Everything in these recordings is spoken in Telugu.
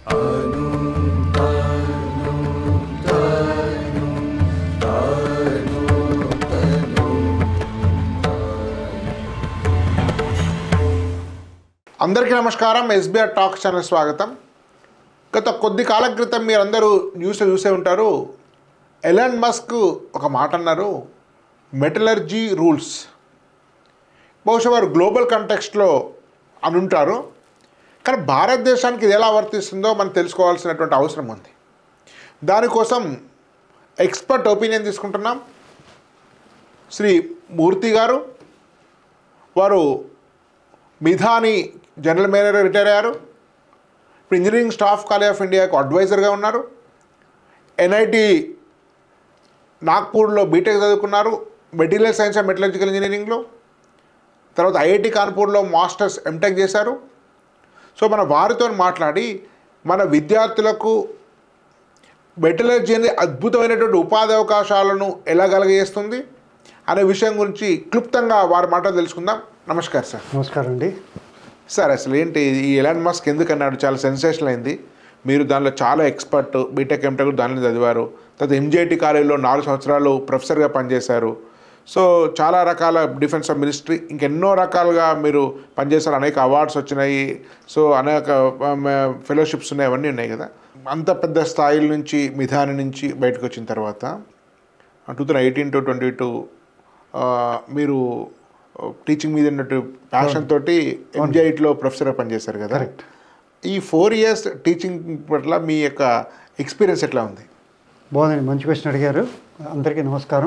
అందరికీ నమస్కారం ఎస్బీఆర్ టాక్ ఛానల్ స్వాగతం గత కొద్ది కాలం క్రితం మీరందరూ న్యూస్ చూసే ఉంటారు ఎలాన్ మస్క్ ఒక మాట అన్నారు మెటలర్జీ రూల్స్ బహుశా వారు గ్లోబల్ కంటెక్స్ట్లో అనుంటారు కానీ భారతదేశానికి ఇది ఎలా వర్తిస్తుందో మనం తెలుసుకోవాల్సినటువంటి అవసరం ఉంది దానికోసం ఎక్స్పర్ట్ ఒపీనియన్ తీసుకుంటున్నాం శ్రీ మూర్తి గారు వారు మిధాని జనరల్ మేనేజర్ రిటైర్ అయ్యారు ఇప్పుడు ఇంజనీరింగ్ స్టాఫ్ కాలేజ్ ఆఫ్ ఇండియాకు అడ్వైజర్గా ఉన్నారు ఎన్ఐటి నాగ్పూర్లో బీటెక్ చదువుకున్నారు మెటీరియల్ సైన్స్ అండ్ మెటలర్జికల్ ఇంజనీరింగ్లో తర్వాత ఐఐటి కాన్పూర్లో మాస్టర్స్ ఎంటెక్ చేశారు సో మన వారితో మాట్లాడి మన విద్యార్థులకు మెటలర్జీ అనేది అద్భుతమైనటువంటి ఉపాధి అవకాశాలను ఎలా కలగజేస్తుంది అనే విషయం గురించి క్లుప్తంగా వారి మాటలు తెలుసుకుందాం నమస్కారం సార్ నమస్కారం అండి సార్ అసలు ఏంటి ఈ ఎలాన్ మస్క్ ఎందుకు అన్నాడు చాలా సెన్సేషనల్ అయింది మీరు దానిలో చాలా ఎక్స్పర్ట్ బీటెక్ ఎంటెక్ దానిలో చదివారు తర్వాత ఎంజేటి కాలేజీలో నాలుగు సంవత్సరాలు ప్రొఫెసర్గా పనిచేశారు సో చాలా రకాల డిఫెన్స్ ఆఫ్ మినిస్ట్రీ ఇంకెన్నో రకాలుగా మీరు పనిచేశారు అనేక అవార్డ్స్ వచ్చినాయి సో అనేక ఫెలోషిప్స్ ఉన్నాయి అవన్నీ ఉన్నాయి కదా అంత పెద్ద స్థాయిల నుంచి మిధాని నుంచి బయటకు వచ్చిన తర్వాత two thousand eighteen to twenty two మీరు టీచింగ్ మీద ఉన్నట్టు ప్యాషన్ తోటి ఎంజైట్లో ప్రొఫెసర్గా పనిచేశారు కదా కరెక్ట్ ఈ ఫోర్ ఇయర్స్ టీచింగ్ పట్ల మీ యొక్క ఎక్స్పీరియన్స్ ఎట్లా ఉంది బాగుందండి మంచి క్వశ్చన్ అడిగారు అందరికీ నమస్కారం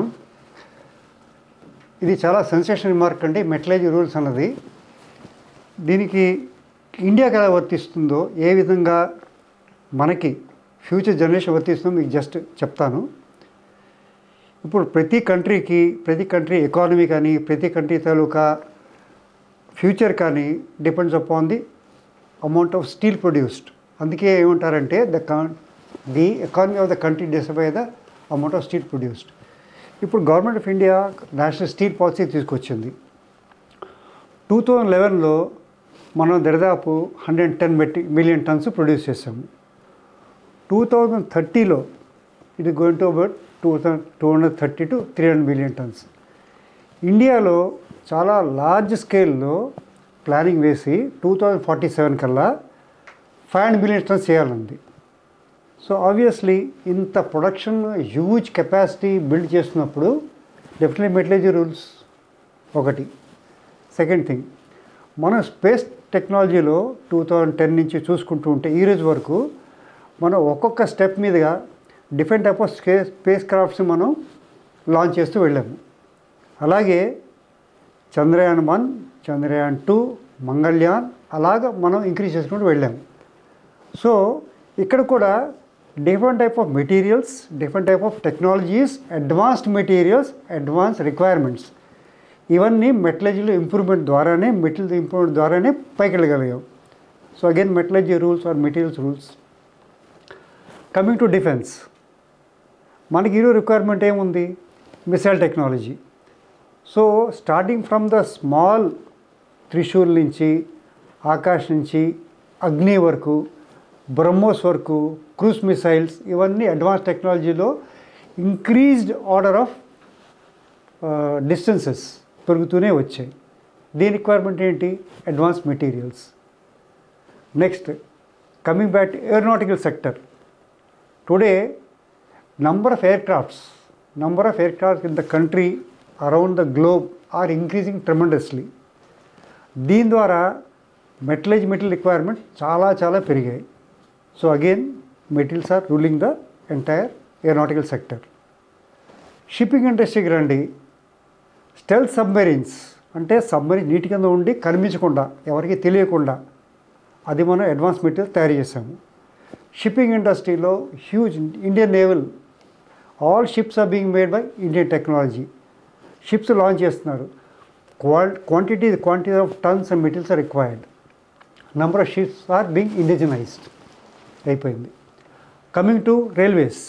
ఇది చాలా సెన్సేషన్ రిమార్క్ అండి మెటలజీ రూల్స్ అన్నది దీనికి ఇండియాకి ఎలా వర్తిస్తుందో ఏ విధంగా మనకి ఫ్యూచర్ జనరేషన్ వర్తిస్తుందో మీకు జస్ట్ చెప్తాను ఇప్పుడు ప్రతి కంట్రీకి ప్రతి కంట్రీ ఎకానమీ కానీ ప్రతి కంట్రీ తాలూకా ఫ్యూచర్ కానీ depends upon the amount of steel produced అందుకే ఏమంటారంటే the the economy of the country decide by the amount of steel produced ఇప్పుడు government of India national steel policy తీసుకొచ్చింది టూ థౌజండ్ లెవెన్లో మనం దరిదాపు హండ్రెడ్ టెన్ మెట్టి మిలియన్ టన్స్ ప్రొడ్యూస్ చేసాము టూ థౌజండ్ థర్టీలో ఇది going to about two thousand two hundred thirty to three hundred million tons ఇండియాలో చాలా లార్జ్ స్కేల్లో ప్లానింగ్ వేసి టూ థౌజండ్ ఫార్టీ సెవెన్ కల్లా ఫైవ్ హండ్రెడ్ మిలియన్ టన్స్ చేయాలంది సో ఆబ్వియస్లీ ఇంత ప్రొడక్షన్ హ్యూజ్ కెపాసిటీ బిల్డ్ చేస్తున్నప్పుడు డెఫినెట్లీ మెటలజీ రూల్స్ ఒకటి సెకండ్ థింగ్ మనం స్పేస్ టెక్నాలజీలో టూ థౌజండ్ టెన్ నుంచి చూసుకుంటూ ఉంటే ఈ రోజు వరకు మనం ఒక్కొక్క స్టెప్ మీదుగా different type of space space క్రాఫ్ట్స్ని మనం లాంచ్ చేస్తూ వెళ్ళాము అలాగే చంద్రయాన్ వన్ చంద్రయాన్ టూ మంగళ్యాన్ అలాగ మనం ఇంక్రీజ్ చేసుకుంటూ వెళ్ళాము సో ఇక్కడ కూడా different type of materials different type of technologies advanced materials advance requirements ఇవన్నీ మెటలజీలో ఇంప్రూవ్మెంట్ ద్వారానే మెటీరియల్ ఇంప్రూవ్మెంట్ ద్వారానే పైకి వెళ్ళగలిగాం so again metallurgy rules are materials rules coming to defence మనకి ఈరోజు రిక్వైర్మెంట్ ఏముంది missile technology so starting from the small Trishul నుంచి ఆకాశ్ నుంచి అగ్ని వరకు బ్రహ్మోస్ వరకు క్రూస్ మిసైల్స్ ఇవన్నీ అడ్వాన్స్ టెక్నాలజీలో ఇంక్రీజ్డ్ ఆర్డర్ ఆఫ్ డిస్టెన్సెస్ పెరుగుతూనే వచ్చాయి దీని రిక్వైర్మెంట్ ఏంటి advance materials next coming back aeronautical sector today number of aircrafts number of aircraft in the country around the globe are increasing tremendously దీని ద్వారా మెటలేజ్ మెటీరియల్ రిక్వైర్మెంట్ చాలా చాలా పెరిగాయి so again materials are ruling the entire aeronautical sector shipping ఇండస్ట్రీకి రండి స్టెల్ సబ్మెరీన్స్ అంటే సబ్మెరీన్ నీటి కింద ఉండి కనిపించకుండా ఎవరికి తెలియకుండా అది మనం అడ్వాన్స్ మెటీరియల్ తయారు చేసాము షిప్పింగ్ ఇండస్ట్రీలో huge Indian naval all ships are being made by Indian technology ships launch చేస్తున్నారు క్వాల్ quantity quantity of tons and materials are required number of ships are being indigenized అయిపోయింది coming to railways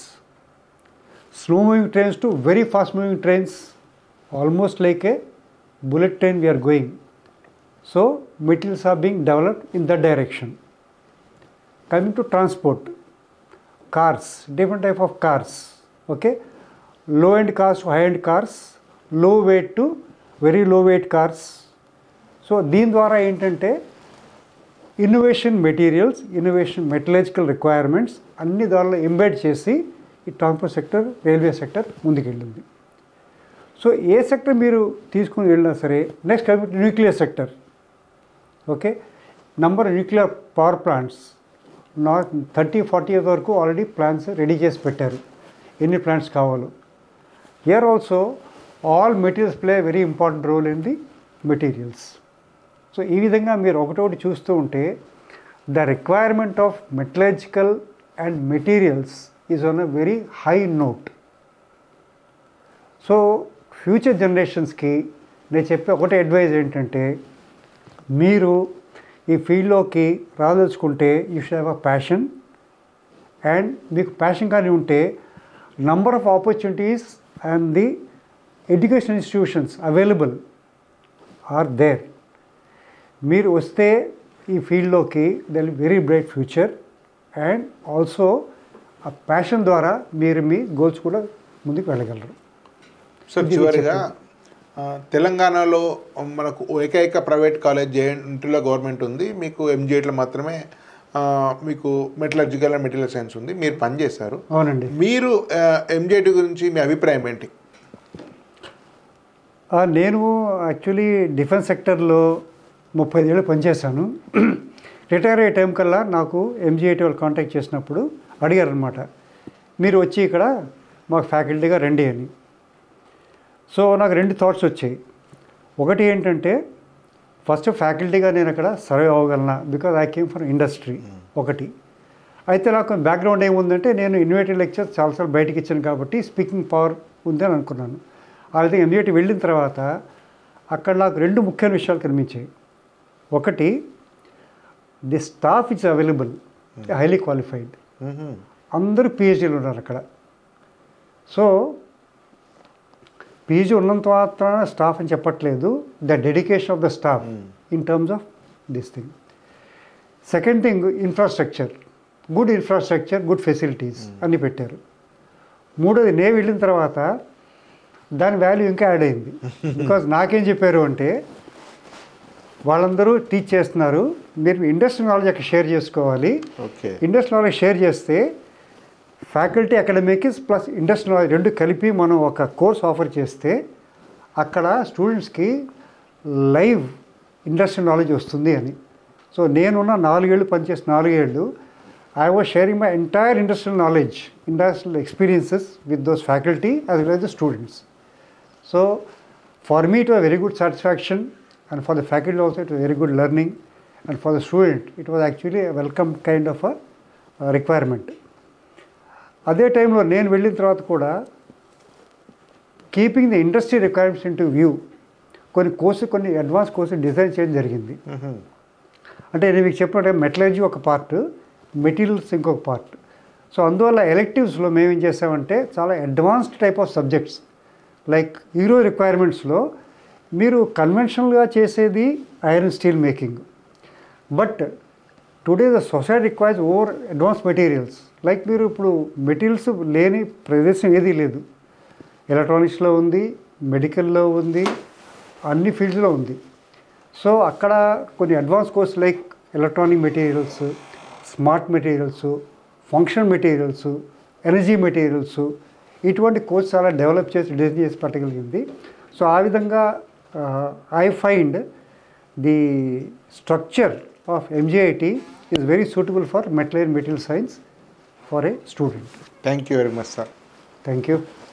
slow moving trains to very fast moving trains almost like a bullet train we're going so materials are being developed in that direction coming to transport cars different type of cars okay లో end cars high end cars low weight to very low weight cars so దీని ద్వారా ఏంటంటే innovation materials innovation metallurgical requirements అన్ని దానిలో ఎంబెడ్ చేసి ఈ ట్రాన్స్పోర్ట్ సెక్టర్ రైల్వే సెక్టర్ ముందుకెళ్ళింది సో ఏ సెక్టర్ మీరు తీసుకుని వెళ్ళినా సరే next coming nuclear sector okay number nuclear power plants not thirty forty years వరకు ఆల్రెడీ ప్లాన్స్ రెడీ చేసి పెట్టారు ఎన్ని ప్లాంట్స్ కావాలో here also all materials play very important role in the materials so ఈ విధంగా మీరు ఒకటొకటి చూస్తూ ఉంటే the requirement of metallurgical and materials is on a very high note so future జనరేషన్స్కి నేను చెప్పే ఒకటే అడ్వైజ్ ఏంటంటే మీరు ఈ ఫీల్డ్లోకి రాదలుచుకుంటే you should have a passion and మీకు ప్యాషన్ కానీ ఉంటే number of opportunities and the education institutions available are there మీరు వస్తే ఈ ఫీల్డ్లోకి there'll very bright future and also ఆ ప్యాషన్ ద్వారా మీరు మీ గోల్స్ కూడా ముందుకు వెళ్ళగలరు సార్ ఇది చివరిగా ఆ, తెలంగాణలో మనకు ఏకైక ప్రైవేట్ కాలేజ్ జేఎన్టీలో గవర్నమెంట్ ఉంది మీకు ఎంజీఐట్లో మాత్రమే ఆ, మీకు మెటలర్జికల్ అండ్ మెటీరియల్ సైన్స్ ఉంది మీరు పనిచేశారు అవునండి మీరు ఎంజేటి గురించి మీ అభిప్రాయం ఏంటి ఆ, నేను యాక్చువల్లీ డిఫెన్స్ సెక్టర్లో ముప్పై ఏళ్ళు పనిచేశాను రిటైర్ అయ్యే టైం కల్లా నాకు ఎంజీఐటీ వాళ్ళు కాంటాక్ట్ చేసినప్పుడు అడిగారు అనమాట మీరు వచ్చి ఇక్కడ మాకు ఫ్యాకల్టీగా రండి అని సో నాకు రెండు థాట్స్ వచ్చాయి ఒకటి ఏంటంటే ఫస్ట్ ఫ్యాకల్టీగా నేను అక్కడ సర్వే అవ్వగలనా because I came from industry ఒకటి అయితే నాకు బ్యాక్గ్రౌండ్ ఏముందంటే నేను ఇన్వేటివ్ లెక్చర్ చాలాసార్లు బయటకి ఇచ్చాను కాబట్టి స్పీకింగ్ పవర్ ఉందని అనుకున్నాను ఆ విధంగా ఎంబీఏటి వెళ్ళిన తర్వాత అక్కడ నాకు రెండు ముఖ్యమైన విషయాలు కనిపించాయి ఒకటి the staff is available highly qualified అందరూ పిహెచ్డీలు ఉన్నారు అక్కడ సో పీజీ ఉన్నంత మాత్రాన స్టాఫ్ అని చెప్పట్లేదు the dedication of the staff in terms of this thing second thing infrastructure good infrastructure good facilities అన్ని పెట్టారు మూడోది నేను వెళ్ళిన తర్వాత దాని వాల్యూ ఇంకా యాడ్ అయింది బికాజ్ నాకేం చెప్పారు అంటే వాళ్ళందరూ టీచ్ చేస్తున్నారు మీరు ఇండస్ట్రీ నాలెడ్జ్ అక్కడ షేర్ చేసుకోవాలి ఓకే ఇండస్ట్రీ నాలెడ్జ్ షేర్ చేస్తే faculty academics plus industry knowledge రెండు కలిపి మనం ఒక కోర్స్ ఆఫర్ చేస్తే అక్కడ స్టూడెంట్స్కి లైవ్ ఇండస్ట్రీ నాలెడ్జ్ వస్తుంది అని సో నేనున్న నాలుగేళ్ళు పనిచేసిన నాలుగేళ్ళు I was sharing my entire industrial knowledge industrial experiences with those faculty as well as the students so for me it was very good satisfaction and for the faculty also it very good learning and for the student it was actually welcome kind of a requirement అదే టైంలో నేను వెళ్ళిన తర్వాత కూడా keeping the industry requirements into view కొన్ని కోర్సు కొన్ని అడ్వాన్స్ కోర్సు డిజైన్ చేయడం జరిగింది అంటే నేను మీకు చెప్పినట్టే మెటలర్జీ ఒక పార్ట్ మెటీరియల్స్ ఇంకొక పార్ట్ సో అందువల్ల ఎలెక్టివ్స్లో మేము ఏం చేసామంటే చాలా advanced type of subjects like hero రిక్వైర్మెంట్స్లో మీరు కన్వెన్షనల్గా చేసేది iron steel making but today the society requires over advance materials like మీరు ఇప్పుడు మెటీరియల్స్ లేని ప్రదేశం ఏదీ లేదు ఎలక్ట్రానిక్స్లో ఉంది మెడికల్లో ఉంది అన్ని ఫీల్డ్స్లో ఉంది సో అక్కడ కొన్ని advance course like electronic materials smart materials function materials energy materials ఇటువంటి కోర్స్ చాలా డెవలప్ చేసి డిజైన్ చేసి పెట్టగలిగింది సో ఆ విధంగా I find the structure of MGIT is very suitable for metal material science for a student thank you very much sir thank you